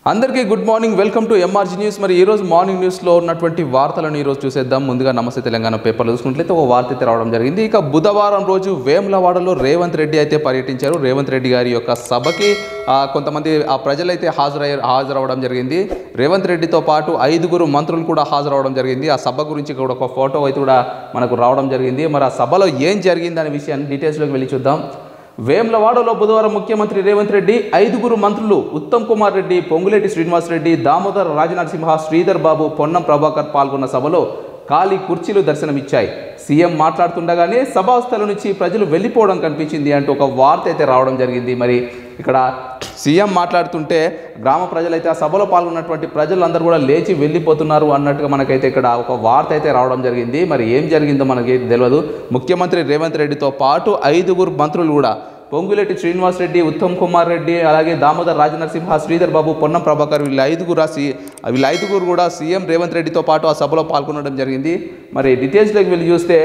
అందరికీ good morning welcome to MRG news మరి ఈ రోజు మార్నింగ్ న్యూస్లో ఉన్నటువంటి వార్తలను ఈరోజు చూసేద్దాం ముందుగా నమస్తే తెలంగాణ పేపర్లో చూసుకున్నట్లయితే ఒక వార్త అయితే రావడం జరిగింది ఇక బుధవారం రోజు వేములవాడలో రేవంత్ రెడ్డి అయితే పర్యటించారు రేవంత్ రెడ్డి గారి యొక్క సభకి ఆ, కొంతమంది ఆ ప్రజలైతే హాజరయ్యారు హాజరవడం జరిగింది రేవంత్ రెడ్డితో పాటు ఐదుగురు మంత్రులు కూడా హాజరవడం జరిగింది ఆ సభ గురించి కూడా ఒక ఫోటో అయితే కూడా మనకు రావడం జరిగింది మరి ఆ సభలో ఏం జరిగింది అనే విషయాన్ని డీటెయిల్స్లోకి వెళ్ళి చూద్దాం వేములవాడలో బుధవారం ముఖ్యమంత్రి రేవంత్ రెడ్డి ఐదుగురు మంత్రులు ఉత్తమ్ కుమార్ రెడ్డి పొంగులేటి శ్రీనివాస్ రెడ్డి దామోదర్ రాజనరసింహ శ్రీధర్ బాబు పొన్నం ప్రభాకర్ పాల్గొన్న సభలో ఖాళీ కుర్చీలు దర్శనమిచ్చాయి సీఎం మాట్లాడుతుండగానే సభాస్థల నుంచి ప్రజలు వెళ్ళిపోవడం కనిపించింది అంటూ ఒక వార్త అయితే రావడం జరిగింది మరి ఇక్కడ సీఎం మాట్లాడుతుంటే గ్రామ ప్రజలైతే ఆ సభలో పాల్గొన్నటువంటి ప్రజలందరూ కూడా లేచి వెళ్ళిపోతున్నారు అన్నట్టుగా మనకైతే ఇక్కడ ఒక వార్త అయితే రావడం జరిగింది మరి ఏం జరిగిందో మనకి తెలియదు ముఖ్యమంత్రి రేవంత్ రెడ్డితో పాటు ఐదుగురు మంత్రులు కూడా పొంగులేటి శ్రీనివాస్ రెడ్డి ఉత్తమ్ కుమార్ రెడ్డి అలాగే దామోదర్ రాజనరసింహ శ్రీధర్ బాబు పొన్నం ప్రభాకర్ వీళ్ళ ఐదుగురు సి వీళ్ళ ఐదుగురు కూడా సీఎం రేవంత్ రెడ్డితో పాటు ఆ సభలో పాల్గొనడం జరిగింది మరి డీటెయిల్స్లోకి వెళ్ళి చూస్తే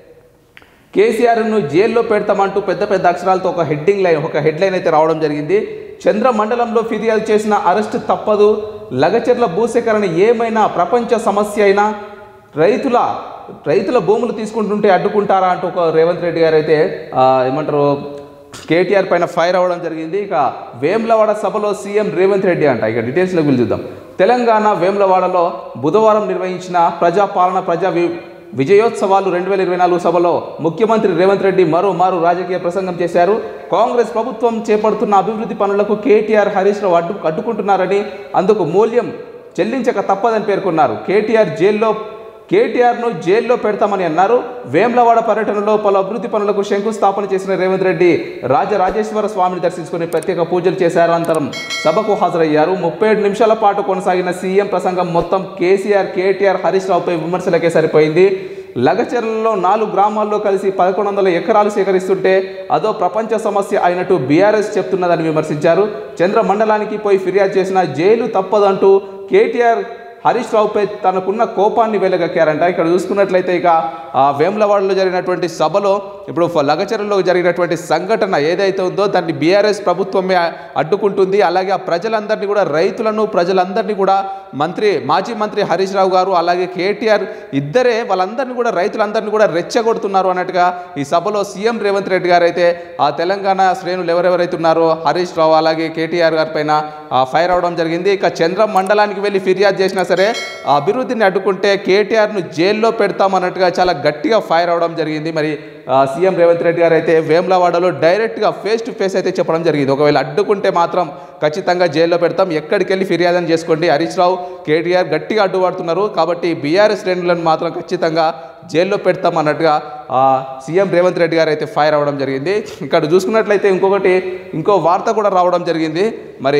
కేసీఆర్ను జైల్లో పెడతామంటూ పెద్ద పెద్ద అక్షరాలతో ఒక హెడ్డింగ్ లైన్ ఒక హెడ్లైన్ అయితే రావడం జరిగింది చంద్ర మండలంలో ఫిర్యాదు చేసిన అరెస్ట్ తప్పదు లగచర్ల భూసేకరణ ఏమైనా ప్రపంచ సమస్య అయినా రైతుల రైతుల భూములు తీసుకుంటుంటే అడ్డుకుంటారా అంటూ ఒక రేవంత్ రెడ్డి గారు అయితే ఆ, ఏమంటారు కేటీఆర్ పైన ఫైర్ అవ్వడం జరిగింది ఇక వేములవాడ సభలో సీఎం రేవంత్ రెడ్డి అంట ఇక డీటెయిల్స్లోకి వెళ్ళి చూద్దాం తెలంగాణ వేములవాడలో బుధవారం నిర్వహించిన ప్రజాపాలన ప్రజా వి విజయోత్సవాలు రెండు వేల ఇరవై నాలుగు సభలో ముఖ్యమంత్రి రేవంత్ రెడ్డి మరో మారు రాజకీయ ప్రసంగం చేశారు కాంగ్రెస్ ప్రభుత్వం చేపడుతున్న అభివృద్ధి పనులకు కేటీఆర్ హరీష్ రావు అడ్డు అడ్డుకుంటున్నారని అందుకు మూల్యం చెల్లించక తప్పదని పేర్కొన్నారు కేటీఆర్ జైల్లో కేటీఆర్ను జైల్లో పెడతామని అన్నారు వేమ్లవాడ పర్యటనలో పలు అభివృద్ధి పనులకు శంకుస్థాపన చేసిన రేవంత్ రెడ్డి రాజరాజేశ్వర స్వామిని దర్శించుకుని ప్రత్యేక పూజలు చేశారు అనంతరం సభకు హాజరయ్యారు ముప్పై ఏడు నిమిషాల పాటు కొనసాగిన సీఎం ప్రసంగం మొత్తం కేసీఆర్ కేటీఆర్ హరీష్ రావుపై విమర్శలకే సరిపోయింది లగచర్లలో నాలుగు గ్రామాల్లో కలిసి పదకొండు వందల ఎకరాలు సేకరిస్తుంటే అదో ప్రపంచ సమస్య అయినట్టు బీఆర్ఎస్ చెప్తున్నదని విమర్శించారు చంద్ర మండలానికి పోయి ఫిర్యాదు చేసిన జైలు తప్పదంటూ కేటీఆర్ హరీష్ రావుపై తనకున్న కోపాన్ని వెలగక్కారంట ఇక్కడ చూసుకున్నట్లయితే ఇక ఆ వేములవాడలో జరిగినటువంటి సభలో ఇప్పుడు ఫ- లగచర్లలో జరిగినటువంటి సంఘటన ఏదైతే ఉందో దాన్ని బీఆర్ఎస్ ప్రభుత్వమే అడ్డుకుంటుంది అలాగే ఆ ప్రజలందరినీ కూడా రైతులను ప్రజలందరినీ కూడా మంత్రి మాజీ మంత్రి హరీష్ రావు గారు అలాగే కేటీఆర్ ఇద్దరే వాళ్ళందరినీ కూడా రైతులందరినీ కూడా రెచ్చగొడుతున్నారు అన్నట్టుగా ఈ సభలో సీఎం రేవంత్ రెడ్డి గారు అయితే ఆ తెలంగాణ శ్రేణులు ఎవరెవరైతే ఉన్నారో హరీష్ రావు అలాగే కేటీఆర్ గారి పైన ఆ, ఫైర్ అవడం జరిగింది ఇక చంద్ర మండలానికి వెళ్ళి ఫిర్యాదు చేసినా సరే ఆ అభివృద్ధిని అడ్డుకుంటే కేటీఆర్ను జైల్లో పెడతామన్నట్టుగా చాలా గట్టిగా ఫైర్ అవడం జరిగింది మరి ఆ, సీఎం రేవంత్ రెడ్డి గారు అయితే వేములవాడలో డైరెక్ట్గా ఫేస్ టు ఫేస్ అయితే చెప్పడం జరిగింది ఒకవేళ అడ్డుకుంటే మాత్రం ఖచ్చితంగా జైల్లో పెడతాం ఎక్కడికి వెళ్ళి ఫిర్యాదు చేసుకోండి హరీష్ రావు కేటీఆర్ గట్టిగా అడ్డుపడుతున్నారు కాబట్టి బీఆర్ఎస్ శ్రేణులను మాత్రం ఖచ్చితంగా జైల్లో పెడతాం అన్నట్టుగా ఆ, సీఎం రేవంత్ రెడ్డి గారు అయితే ఫైర్ అవ్వడం జరిగింది ఇక్కడ చూసుకున్నట్లయితే ఇంకొకటి ఇంకో వార్త కూడా రావడం జరిగింది మరి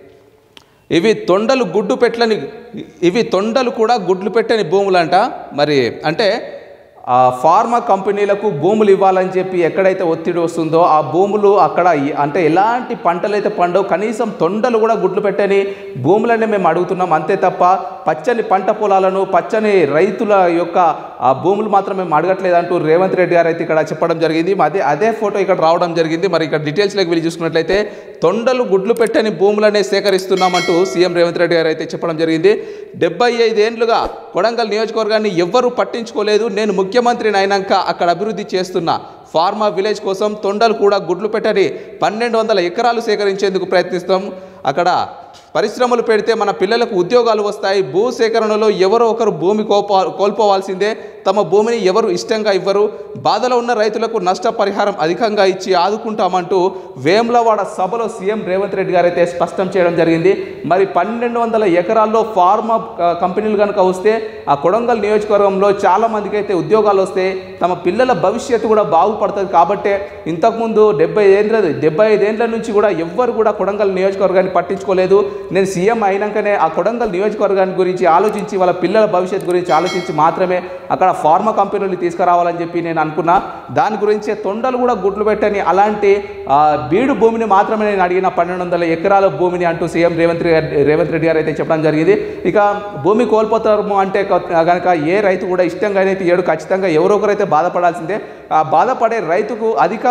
ఇవి తొండలు గుడ్డు పెట్టని ఇవి తొండలు కూడా గుడ్లు పెట్టని భూములంట మరి అంటే ఆ ఫార్మా కంపెనీలకు భూములు ఇవ్వాలని చెప్పి ఎక్కడైతే ఒత్తిడి వస్తుందో ఆ భూములు అక్కడ ఈ- అంటే ఎలాంటి పంటలు అయితే పండవు కనీసం తొండలు కూడా గుడ్లు పెట్టని భూములనే మేము అడుగుతున్నాం అంతే తప్ప పచ్చని పంట పొలాలను పచ్చని రైతుల యొక్క ఆ భూములు మాత్రం మేము అడగట్లేదంటూ రేవంత్ రెడ్డి గారు అయితే ఇక్కడ చెప్పడం జరిగింది అదే అదే ఫోటో ఇక్కడ రావడం జరిగింది మరి ఇక్కడ డీటెయిల్స్లోకి వెళ్ళి చూసుకున్నట్లయితే తొండలు గుడ్లు పెట్టని భూములనే సేకరిస్తున్నామంటూ సీఎం రేవంత్ రెడ్డి గారు అయితే చెప్పడం జరిగింది డెబ్బై ఐదేండ్లుగా కొడంగల్ నియోజకవర్గాన్ని ఎవ్వరూ పట్టించుకోలేదు నేను ముఖ్యమంత్రిని అయినాక అక్కడ అభివృద్ధి చేస్తున్నా ఫార్మా విలేజ్ కోసం తొండలు కూడా గుడ్లు పెట్టని పన్నెండు వందల ఎకరాలు సేకరించేందుకు ప్రయత్నిస్తాం అక్కడ పరిశ్రమలు పెడితే మన పిల్లలకు ఉద్యోగాలు వస్తాయి భూ సేకరణలో ఎవరో ఒకరు భూమి కోపా కోల్పోవాల్సిందే తమ భూమిని ఎవరు ఇష్టంగా ఇవ్వరు బాధలో ఉన్న రైతులకు నష్టపరిహారం అధికంగా ఇచ్చి ఆదుకుంటామంటూ వేములవాడ సభలో సీఎం రేవంత్ రెడ్డి గారు అయితే స్పష్టం చేయడం జరిగింది మరి పన్నెండు వందల ఎకరాల్లో ఫార్మా ఆ, కంపెనీలు కనుక వస్తే ఆ కొడంగల్ నియోజకవర్గంలో చాలా మందికి అయితే ఉద్యోగాలు వస్తాయి తమ పిల్లల భవిష్యత్తు కూడా బాగుపడుతుంది కాబట్టే ఇంతకుముందు డెబ్బై ఏళ్ళ డెబ్బై ఐదేళ్ల నుంచి కూడా ఎవ్వరు కూడా కొడంగల్ నియోజకవర్గాన్ని పట్టించుకోలేదు నేను సీఎం అయినాకనే ఆ కొడంగల్ నియోజకవర్గాన్ని గురించి ఆలోచించి వాళ్ళ పిల్లల భవిష్యత్తు గురించి ఆలోచించి మాత్రమే అక్కడ ఫార్మా కంపెనీలు తీసుకురావాలని చెప్పి నేను అనుకున్నా దాని గురించే తొండలు కూడా గుడ్లు పెట్టని అలాంటి ఆ, బీడు భూమిని మాత్రమే నేను అడిగిన పన్నెండు వందల ఎకరాల భూమిని అంటూ సీఎం రేవంత్ రెడ్డి రేవంత్ రెడ్డి గారు అయితే చెప్పడం జరిగింది ఇక భూమి కోల్పోతారు అంటే కనుక ఏ రైతు కూడా ఇష్టంగా అయితే ఏడు ఖచ్చితంగా ఎవరో ఒకరైతే బాధపడాల్సిందే ఆ బాధపడే రైతుకు అధిక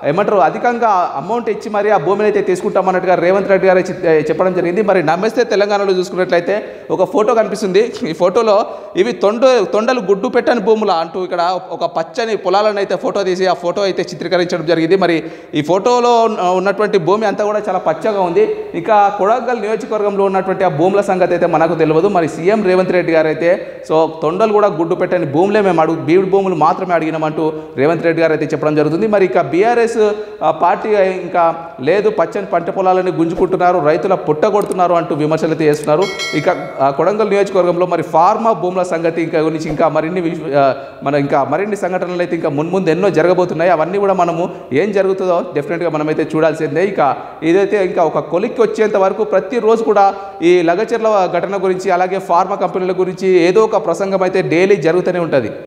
ఏమంటారు అధికంగా అమౌంట్ ఇచ్చి మరి ఆ భూమిని అయితే తీసుకుంటామన్నట్టుగా రేవంత్ రెడ్డి గారు చె- చెప్పడం జరిగింది మరి నమ్మేస్తే తెలంగాణలో చూసుకున్నట్లయితే ఒక ఫోటో కనిపిస్తుంది ఈ ఫోటోలో ఇవి తొండ తొండలు గుడ్డు పెట్టని భూముల అంటూ ఇక్కడ ఒక పచ్చని పొలాలను అయితే ఫోటో తీసి ఆ ఫోటో అయితే చిత్రీకరించడం జరిగింది మరి ఈ ఫోటోలో ఉన్న- ఉన్నటువంటి భూమి అంతా కూడా చాలా పచ్చగా ఉంది ఇక కొడంగల్ నియోజకవర్గంలో ఉన్నటువంటి ఆ భూముల సంగతి అయితే మనకు తెలియదు మరి సీఎం రేవంత్ రెడ్డి గారు అయితే సో తొండలు కూడా గుడ్డు పెట్టని భూములే మేము అడుగు బీడు భూములు మాత్రమే అడిగినామంటూ రేవంత్ రెడ్డి గారు అయితే చెప్పడం జరుగుతుంది మరి ఇక బీఆర్ఎస్ పార్టీ ఇంకా లేదు పచ్చని పంట పొలాలని గుంజుకుంటున్నారు రైతుల పుట్టగొడుతున్నారు అంటూ విమర్శలు అయితే చేస్తున్నారు ఇక ఆ, కొడంగల్ నియోజకవర్గంలో మరి ఫార్మా భూముల సంగతి ఇంకా గురించి ఇంకా మరిన్ని విష- ఆ, మన ఇంకా మరిన్ని సంఘటనలు అయితే ఇంకా మున్ముందు ఎన్నో జరగబోతున్నాయి అవన్నీ కూడా మనము ఏం జరుగుతుందో డెఫినెట్గా మనమైతే చూడాల్సిందే ఇక ఇదైతే ఇంకా ఒక కొలిక్కి వచ్చేంత వరకు ప్రతిరోజు కూడా ఈ లగచర్ల ఘటన గురించి అలాగే ఫార్మా కంపెనీల గురించి ఏదో ఒక ప్రసంగం అయితే డైలీ జరుగుతూనే ఉంటుంది